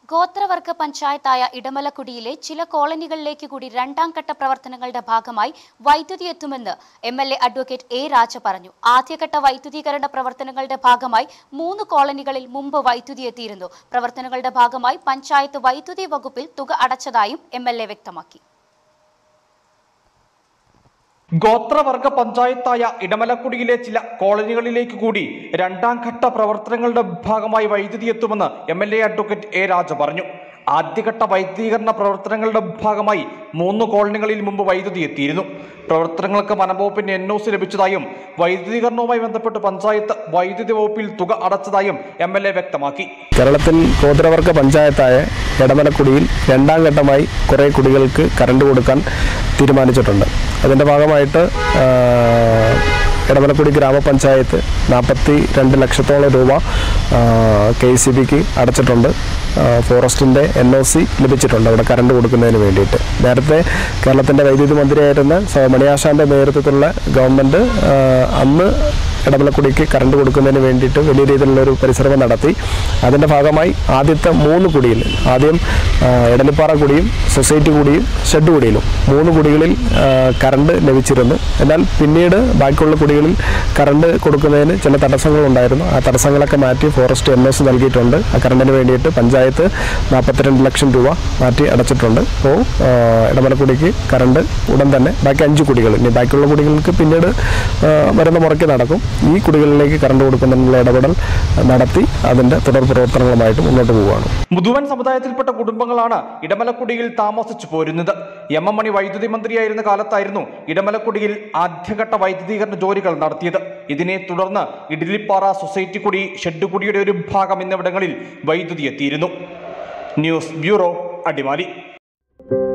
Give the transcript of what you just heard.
ഗോത്രവർഗ പഞ്ചായത്തായ ഇടമലക്കുടിയിലെ ചില കോളനികളിലേക്ക് കൂടി രണ്ടാം ഘട്ട പ്രവർത്തനങ്ങളുടെ ഭാഗമായി വൈദ്യുതി എത്തുമെന്ന് M L A advocate A Raja പറഞ്ഞു ആദ്യഘട്ട വൈദ്യുതീകരണ പ്രവർത്തനങ്ങളുടെ ഭാഗമായി മൂന്ന് കോളനികളിൽ മുമ്പ് വൈദ്യുതി എത്തിയിരുന്നു പ്രവർത്തനങ്ങളുടെ ഭാഗമായി പഞ്ചായത്ത് വൈദ്യുതി വകുപ്പിൽ തുക അടച്ചതായും എം എൽ എ വ്യക്തമാക്കി ഗോത്രവർഗ പഞ്ചായത്തായ ഇടമലക്കുടിയിലെ ചില കോളനികളിലേക്ക് കൂടി രണ്ടാം ഘട്ട പ്രവർത്തനങ്ങളുടെ ഭാഗമായി വൈദ്യുതി എത്തുമെന്ന് M L A advocate A Raja പറഞ്ഞു ആദ്യഘട്ട വൈദ്യുതീകരണ പ്രവർത്തനങ്ങളുടെ ഭാഗമായി മൂന്ന് കോളനികളിൽ മുമ്പ് വൈദ്യുതി എത്തിയിരുന്നു പ്രവർത്തനങ്ങൾക്ക് വനംവകുപ്പിന്റെ എൻ ഒ സി ലഭിച്ചതായും വൈദ്യുതീകരണവുമായി ബന്ധപ്പെട്ട് പഞ്ചായത്ത് വൈദ്യുതി വകുപ്പിൽ തുക അടച്ചതായും എം എൽ എ വ്യക്തമാക്കി കേരളത്തിൽ ഗോത്രവർഗ പഞ്ചായത്തായ എടമലക്കുടിയിൽ രണ്ടാം ഘട്ടമായി കുറേ കുടികൾക്ക് കറണ്ട് കൊടുക്കാൻ തീരുമാനിച്ചിട്ടുണ്ട് അതിൻ്റെ ഭാഗമായിട്ട് ആ, എടമലക്കുടി ഗ്രാമപഞ്ചായത്ത് നാൽപ്പത്തി രണ്ട് ലക്ഷത്തോളം രൂപ കെ സി ബിക്ക് അടച്ചിട്ടുണ്ട് ആ, ഫോറസ്റ്റിൻ്റെ എൻ ഒ സി ലഭിച്ചിട്ടുണ്ട് അവിടെ കറണ്ട് കൊടുക്കുന്നതിന് വേണ്ടിയിട്ട് നേരത്തെ കേരളത്തിൻ്റെ വൈദ്യുതി മന്ത്രിയായിരുന്ന സ- മണിയാശാൻ്റെ നേതൃത്വത്തിലുള്ള ഗവൺമെൻറ് ആ, അന്ന് ഇടമലക്കുടിക്ക് കറണ്ട് കൊടുക്കുന്നതിന് വേണ്ടിയിട്ട് വലിയ രീതിയിലുള്ള ഒരു പരിശ്രമം നടത്തി അതിൻ്റെ ഭാഗമായി ആദ്യത്തെ മൂന്ന് കുടിയിൽ ആദ്യം ആ, എടലിപ്പാറ കുടിയും സൊസൈറ്റി കുടിയും ഷെഡ് കുടിയിലും മൂന്ന് കുടികളിൽ ആ, കറണ്ട് ലഭിച്ചിരുന്നു എന്നാൽ പിന്നീട് ബാക്കിയുള്ള കുടികളിൽ കറണ്ട് കൊടുക്കുന്നതിന് ചില തടസ്സങ്ങളുണ്ടായിരുന്നു ആ തടസ്സങ്ങളൊക്കെ മാറ്റി ഫോറസ്റ്റ് എൻ എസ് നൽകിയിട്ടുണ്ട് ആ കറണ്ടിന് വേണ്ടിയിട്ട് പഞ്ചായത്ത് നാൽപ്പത്തിരണ്ട് ലക്ഷം രൂപ മാറ്റി അടച്ചിട്ടുണ്ട് അപ്പോൾ ആ, ഇടമലക്കുടിക്ക് കറണ്ട് ഉടൻ തന്നെ ബാക്കി അഞ്ച് കുടികൾ ഇനി ബാക്കിയുള്ള കുടികൾക്ക് പിന്നീട് ആ, വരുന്ന മുറയ്ക്ക് നടക്കും ഈ കുടികളിലേക്ക് കറണ്ട് കൊടുക്കുന്നതിനുള്ള ഇടപെടൽ നടത്തി അതിൻ്റെ തുടർ പ്രവർത്തനങ്ങളുമായിട്ട് മുന്നോട്ട് പോവുകയാണ് മുതുവൻ സമുദായത്തിൽപ്പെട്ട കുടുംബങ്ങളാണ് ഇടമലക്കുടിയിൽ താമസിച്ചു പോരുന്നത് എം എം മണി വൈദ്യുതി മന്ത്രിയായിരുന്ന കാലത്തായിരുന്നു ഇടമലക്കുടിയിൽ ആദ്യഘട്ട വൈദ്യുതീകരണ ജോലികൾ നടത്തിയത് ഇതിനെ തുടർന്ന് ഇഡ്ലിപ്പാറ സൊസൈറ്റി കുടി ഷെഡ് കുടിയുടെ ഒരു ഭാഗം എന്നിവിടങ്ങളിൽ വൈദ്യുതി എത്തിയിരുന്നു ന്യൂസ് ബ്യൂറോ അടിമാലി